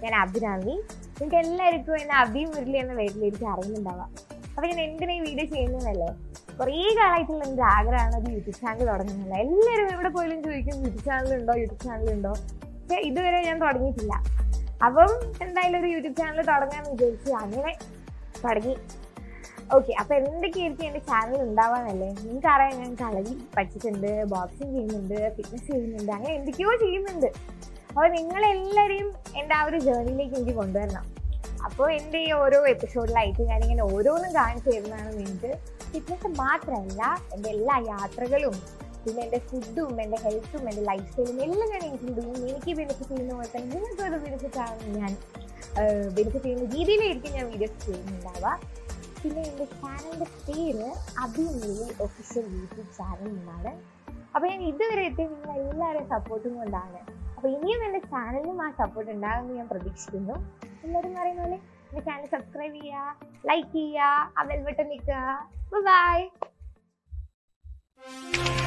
ഞാൻ അഭിരാമി നിങ്ങൾക്ക് എല്ലാവർക്കും എന്നെ അഭി മുരളി എന്ന പേരിലേക്ക് അറിയുന്നുണ്ടാവാം അപ്പൊ ഞാൻ എന്തിനാ ഈ വീഡിയോ ചെയ്യുന്നതല്ലേ കുറേ കാലമായിട്ടുള്ള എൻ്റെ ആഗ്രഹമാണ് ഒരു യൂട്യൂബ് ചാനൽ തുടങ്ങുന്നില്ല എല്ലാവരും എവിടെ പോയാലും ചോദിക്കും യൂട്യൂബ് ചാനൽ ഉണ്ടോ യൂട്യൂബ് ചാനൽ ഉണ്ടോ പക്ഷെ ഇതുവരെ ഞാൻ തുടങ്ങിയിട്ടില്ല അപ്പം എന്തായാലും ഒരു യൂട്യൂബ് ചാനൽ തുടങ്ങാന്ന് വിചാരിച്ചു അങ്ങനെ തുടങ്ങി ഓക്കെ അപ്പൊ എന്തൊക്കെയായിരിക്കും എന്റെ ചാനൽ ഉണ്ടാവാന്നല്ലേ നിങ്ങൾക്ക് അറിയാം ഞാൻ കളരി പഠിച്ചിട്ടുണ്ട് ബോക്സിങ് ചെയ്യുന്നുണ്ട് ഫിറ്റ്നസ് ചെയ്യുന്നുണ്ട് അങ്ങനെ എന്തൊക്കെയോ ചെയ്യുന്നുണ്ട് അപ്പോൾ നിങ്ങളെല്ലാവരെയും എൻ്റെ ആ ഒരു ജേർണിയിലേക്ക് എനിക്ക് കൊണ്ടുവരണം അപ്പോൾ എൻ്റെ ഈ ഓരോ എപ്പിസോഡിലായിട്ട് ഞാനിങ്ങനെ ഓരോന്നും കാണിച്ചു തരുന്നതാണ് നിങ്ങൾക്ക് ഫിറ്റ്നസ് മാത്രമല്ല എൻ്റെ എല്ലാ യാത്രകളും പിന്നെ എൻ്റെ ഫുഡും എൻ്റെ ഹെൽത്തും എൻ്റെ ലൈഫ് സ്റ്റൈലും എല്ലാം ഞാൻ ഇൻക്ലൂഡ് ചെയ്യും എനിക്ക് ബെനിഫിറ്റ് ചെയ്യുന്ന പോലെ തന്നെ നിങ്ങൾക്ക് അത് ബെനിഫിറ്റ് ആണ് ഞാൻ ബെനിഫിറ്റ് ചെയ്യുന്ന രീതിയിലായിരിക്കും ഞാൻ വീഡിയോസ് ചെയ്യുന്നുണ്ടാവുക പിന്നെ എൻ്റെ ചാനലിൻ്റെ പേര് അഭിമുഖി ഒഫീഷ്യൽ യൂട്യൂബ് ചാനൽ എന്നാണ് അപ്പോൾ ഞാൻ ഇതുവരെ എത്തി നിങ്ങൾ എല്ലാവരും സപ്പോർട്ടും കൊണ്ടാണ് അപ്പോൾ ഇനിയും എൻ്റെ ചാനലിനും ആ സപ്പോർട്ട് ഉണ്ടാകുമെന്ന് ഞാൻ പ്രതീക്ഷിക്കുന്നു എല്ലാവരും പറയുന്ന പോലെ എൻ്റെ ചാനൽ സബ്സ്ക്രൈബ് ചെയ്യുക ലൈക്ക് ചെയ്യുക ആ ബെൽ ബട്ടൺ നിൽക്കുക ബൈ